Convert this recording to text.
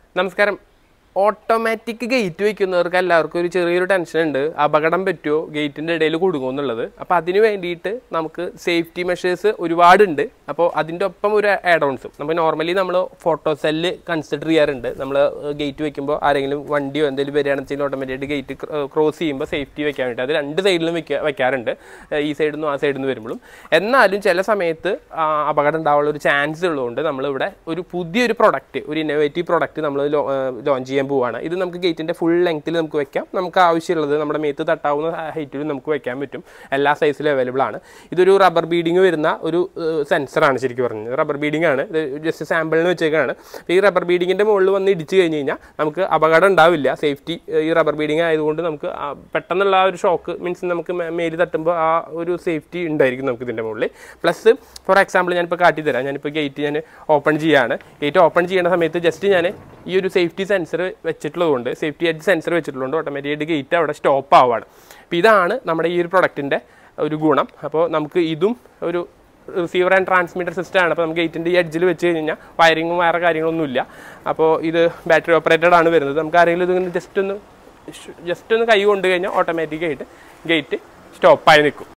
നമസ്കാരം automatic gate വെക്കുന്നവർക്ക് എല്ലാവർക്കും ഒരു ചെറിയൊരു ടെൻഷൻ ഉണ്ട് അപകടം പറ്റുമോ ഗേറ്റിൻ്റെ ഇടയിൽ കൊടുക്കുമോ എന്നുള്ളത് അപ്പോൾ അതിന് വേണ്ടിയിട്ട് നമുക്ക് സേഫ്റ്റി മെഷേഴ്സ് ഒരുപാടുണ്ട് അപ്പോൾ അതിൻ്റെ ഒപ്പം ഒരു ആഡ് ഓൺസും നമ്മൾ നോർമലി നമ്മൾ ഫോട്ടോ സെല്ല് കൺസിഡർ ചെയ്യാറുണ്ട് നമ്മൾ ഗേറ്റ് വെക്കുമ്പോൾ ആരെങ്കിലും വണ്ടിയോ എന്തെങ്കിലും വരികയാണെന്ന് വെച്ചാൽ ഓട്ടോമാറ്റിക് ഗേറ്റ് ക്രോസ് ചെയ്യുമ്പോൾ സേഫ്റ്റി വെക്കാൻ വേണ്ടി അത് രണ്ട് സൈഡിലും വെക്കുക വെക്കാറുണ്ട് ഏഹ് ഈ സൈഡിൽ നിന്നും ആ സൈഡിൽ നിന്ന് വരുമ്പോഴും എന്നാലും ചില സമയത്ത് ആ, അപകടം ഉണ്ടാവാനുള്ള ഒരു ചാൻസ് ഉള്ളതുകൊണ്ട് നമ്മളിവിടെ ഒരു പുതിയൊരു പ്രൊഡക്റ്റ് ഒരു ഇന്നോവേറ്റീവ് പ്രൊഡക്റ്റ് നമ്മൾ ലോഞ്ച് ചെയ്യാൻ പോവുകയാണ് ഇത് നമുക്ക് ഗേറ്റിൻ്റെ ഫുൾ ലെങ്ത്തിൽ നമുക്ക് വെക്കാം നമുക്ക് ആവശ്യമുള്ളത് നമ്മുടെ മേത്ത് തട്ടാവുന്ന ഹൈറ്റിൽ നമുക്ക് വെക്കാൻ പറ്റും എല്ലാ സൈസിലും അവൈലബിൾ ആണ് ഇതൊരു റബ്ബർ ബീഡിങ് വരുന്ന ഒരു സെൻസറാണ് ശരിക്കും പറഞ്ഞത് റബ്ബർ ബീഡിംഗ് ആണ് ഇത് ജസ്റ്റ് സാമ്പിളിന് വെച്ചേക്കാണ് അപ്പോൾ ഈ റബ്ബർ ബീഡിങ്ങിൻ്റെ മുകളിൽ വന്ന് ഇടിച്ച് കഴിഞ്ഞ് കഴിഞ്ഞാൽ നമുക്ക് അപകടം ഉണ്ടാവില്ല സേഫ്റ്റി ഈ റബ്ബർ ബീഡിങ് ആയതുകൊണ്ട് നമുക്ക് ആ പെട്ടെന്നുള്ള ആ ഒരു ഷോക്ക് മീൻസ് നമുക്ക് മേ- മേല് തട്ടുമ്പോൾ ആ ഒരു സേഫ്റ്റി ഉണ്ടായിരിക്കും നമുക്ക് ഇതിൻ്റെ മുകളിൽ പ്ലസ് ഫോർ എക്സാമ്പിൾ ഞാനിപ്പോൾ കാട്ടിത്തരാം ഞാനിപ്പോൾ ഗേറ്റ് ഞാൻ ഓപ്പൺ ചെയ്യാണ് ഗേറ്റ് ഓപ്പൺ ചെയ്യുന്ന സമയത്ത് ജസ്റ്റ് ഞാൻ ഈ ഒരു സേഫ്റ്റി സെൻസർ വെച്ചിട്ടുള്ളതുകൊണ്ട് സേഫ്റ്റി എഡ്ജ് സെൻസർ വെച്ചിട്ടുള്ളതുകൊണ്ട് ഓട്ടോമാറ്റിക്കായിട്ട് ഗേറ്റ് അവിടെ സ്റ്റോപ്പ് ആവുകയാണ് അപ്പോൾ ഇതാണ് നമ്മുടെ ഈ ഒരു പ്രൊഡക്റ്റിൻ്റെ ഒരു ഗുണം അപ്പോൾ നമുക്ക് ഇതും ഒരു റിസീവർ ആൻഡ് ട്രാൻസ്മിറ്റർ സിസ്റ്റം ആണ് അപ്പോൾ നമുക്ക് ഗേറ്റിൻ്റെ ഈ എഡ്ജിൽ വെച്ച് കഴിഞ്ഞാൽ വയറിങ്ങും വേറെ കാര്യങ്ങളൊന്നുമില്ല അപ്പോൾ ഇത് ബാറ്ററി ഓപ്പറേറ്റഡ് ആണ് വരുന്നത് നമുക്ക് ആരെങ്കിലും ഇതിങ്ങനെ ജസ്റ്റ് ഒന്ന് ജസ്റ്റ് ഒന്ന് കൈ കൊണ്ട് കഴിഞ്ഞാൽ ഓട്ടോമാറ്റിക്കായിട്ട് ഗേറ്റ് സ്റ്റോപ്പായി നിൽക്കും